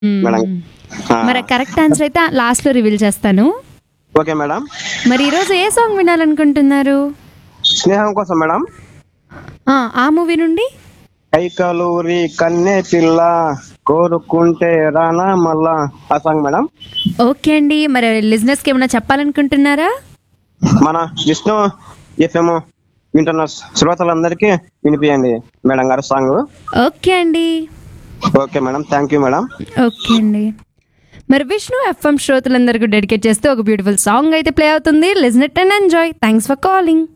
మ్మ్. Madam ఆ, మరి correct answer అయితే లాస్ట్ లో రివీల్ చేస్తాను ఓకే మేడం మరి ఈరోజు ఏ సాంగ్ వినాలనుకుంటున్నారు స్నేహం కోసం మేడం ఆ, ఆ మూవీ నుండి కైకలూరి కన్నె పిల్ల కోరుకుంటే రానా మళ్ళా ఆ సాంగ్ మేడం ఓకే అండి మరి లిజినెస్ కి ఏమైనా చెప్పాలనుకుంటున్నారా మన విష్ణు ఎఫ్ఎం వింటున్న శ్రోతలందరికీ వినిపియండి మేడం గారు సాంగ్ ఓకే అండి okay madam thank you madam okay అండి మరి విష్ణు ఎఫ్ఎం శ్రోతలందరికీ డెడికేట్ చేస్తూ ఒక బ్యూటిఫుల్ సాంగ్ అయితే ప్లే అవుతుంది listen it and enjoy thanks for calling